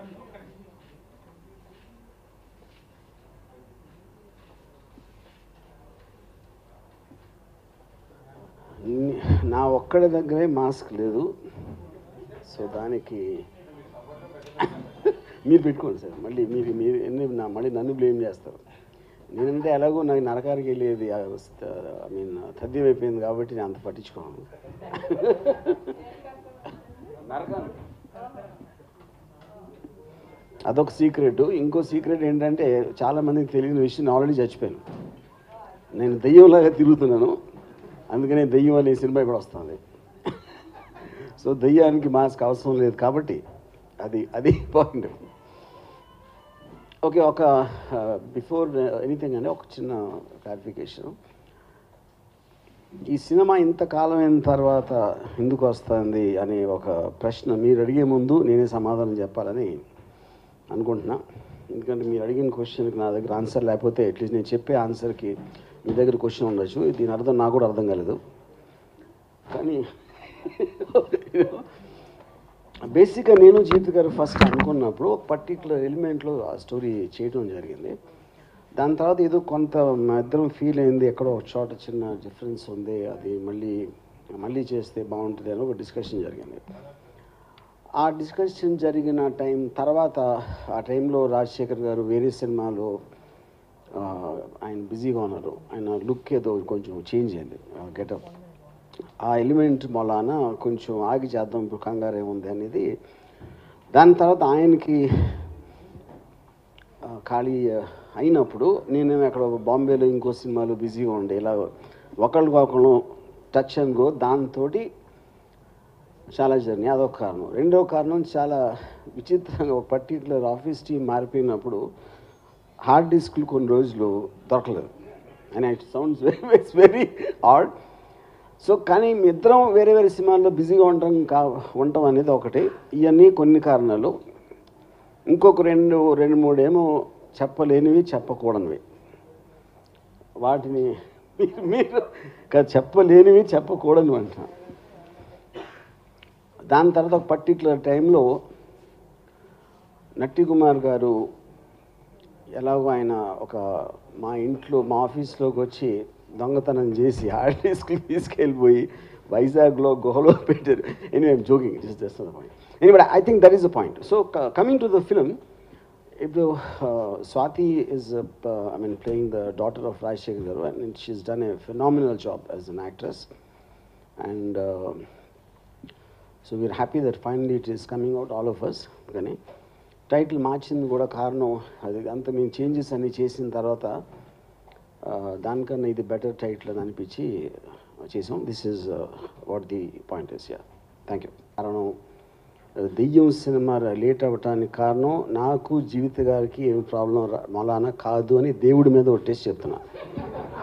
ని- నా ఒక్కడి దగ్గరే మాస్క్ లేదు సో దానికి మీరు పెట్టుకోండి సార్ మళ్ళీ మీరు మీరు ఎన్ని నా మళ్ళీ నన్ను బ్లేమ్ చేస్తారు నేనంటే ఎలాగో నాకు నరకానికి వెళ్ళేది ఐ మీన్ తథ్యం అయిపోయింది కాబట్టి నేను అంత పట్టించుకోను నరకానికి అదొక సీక్రెట్ ఇంకో సీక్రెట్ ఏంటంటే చాలా మందికి తెలియని విషయం నేను ఆల్రెడీ చచ్చిపోయాను నేను దెయ్యంలాగా తిరుగుతున్నాను అందుకనే దెయ్యం అనే సినిమా కూడా వస్తుంది సో దెయ్యానికి మాస్క్ అవసరం లేదు కాబట్టి అది అది పాయింట్ ఓకే ఒక బిఫోర్ ఎనీథింగ్ అంటే ఒక చిన్న క్లారిఫికేషన్ ఈ సినిమా ఇంతకాలం అయిన తర్వాత ఎందుకు వస్తుంది అనే ఒక ప్రశ్న మీరు అడిగే ముందు నేనే సమాధానం చెప్పాలని అనుకుంటున్నా ఎందుకంటే మీరు అడిగిన క్వశ్చన్కి నా దగ్గర ఆన్సర్ లేకపోతే అట్లీస్ట్ నేను చెప్పే ఆన్సర్కి మీ దగ్గర క్వశ్చన్ ఉండొచ్చు దీని అర్థం నాకు కూడా అర్థం కాలేదు కానీ బేసిక్గా నేను జీవిత గారు ఫస్ట్ అనుకున్నప్పుడు ఒక పర్టికులర్ ఎలిమెంట్లో ఆ స్టోరీ చేయడం జరిగింది దాని తర్వాత ఏదో కొంత మా ఇద్దరం ఫీల్ అయింది ఎక్కడో ఒక చోట చిన్న డిఫరెన్స్ ఉంది అది మళ్ళీ మళ్ళీ చేస్తే బాగుంటుంది అని ఒక డిస్కషన్ జరిగింది ఆ డిస్కషన్ జరిగిన టైం తర్వాత ఆ టైంలో రాజశేఖర్ గారు వేరే సినిమాలో ఆ, ఆయన బిజీగా ఉన్నారు ఆయన లుక్ ఏదో కొంచెం చేంజ్ అయింది గెటప్ ఆ ఎలిమెంట్ మూలాన కొంచెం ఆగి చేద్దాం ఇప్పుడు కంగారు ఏముంది అనేది దాని తర్వాత ఆయనకి ఆ, ఖాళీ అయినప్పుడు నేను అక్కడ బాంబేలో ఇంకో సినిమాలో బిజీగా ఉండే ఇలా ఒకళ్ళకి ఒకళ్ళు టచ్ అండ్ గో దాంతో చాలా జర్నీ అదొక కారణం రెండో కారణం చాలా విచిత్రంగా ఒక పర్టికులర్ ఆఫీస్ టీం మారిపోయినప్పుడు హార్డ్ డిస్క్లు కొన్ని రోజులు దొరకలేదు and it sounds very it's very hard so కానీ మీ ఇద్దరం వేరే వేరే సినిమాల్లో బిజీగా ఉండటం కా ఉండటం అనేది ఒకటి ఇవన్నీ కొన్ని కారణాలు ఇంకొక రెండు రెండు మూడు ఏమో చెప్పలేనివి చెప్పకూడనివి వాటిని మీరు మీరు కాదు, చెప్పలేనివి చెప్పకూడనివి అంటున్నా దాని తర్వాత ఒక పర్టికులర్ టైంలో నట్టి కుమార్ గారు ఎలాగో ఆయన ఒక మా ఇంట్లో మా ఆఫీస్లోకి వచ్చి దొంగతనం చేసి హార్డ్ డిస్క్ తీసుకెళ్ళిపోయి వైజాగ్లో గుహలో పెట్టారు any I'm joking it is just the point any but I think that is the point so coming to the film ఇప్పుడు Swathi is I mean playing the daughter of Rajasekhar garu and she's done a phenomenal job as an actress and so we're happy that finally it is coming out all of us కానీ title మార్చింది కూడా కారణం అది అంత మేము changes అన్ని చేసిన తర్వాత ఆ, దానికన్నా ఇది బెటర్ టైటిల్ అని అనిపించి చేసాం this is what the point is yeah thank you కారణం ఆ, దెయ్యం సినిమా లేట్ అవ్వటానికి కారణం నాకు జీవిత గారికి ఏమి ప్రాబ్లం మొలానా కాదు అని దేవుడి మీద ఒట్టేసి చెప్తున్నా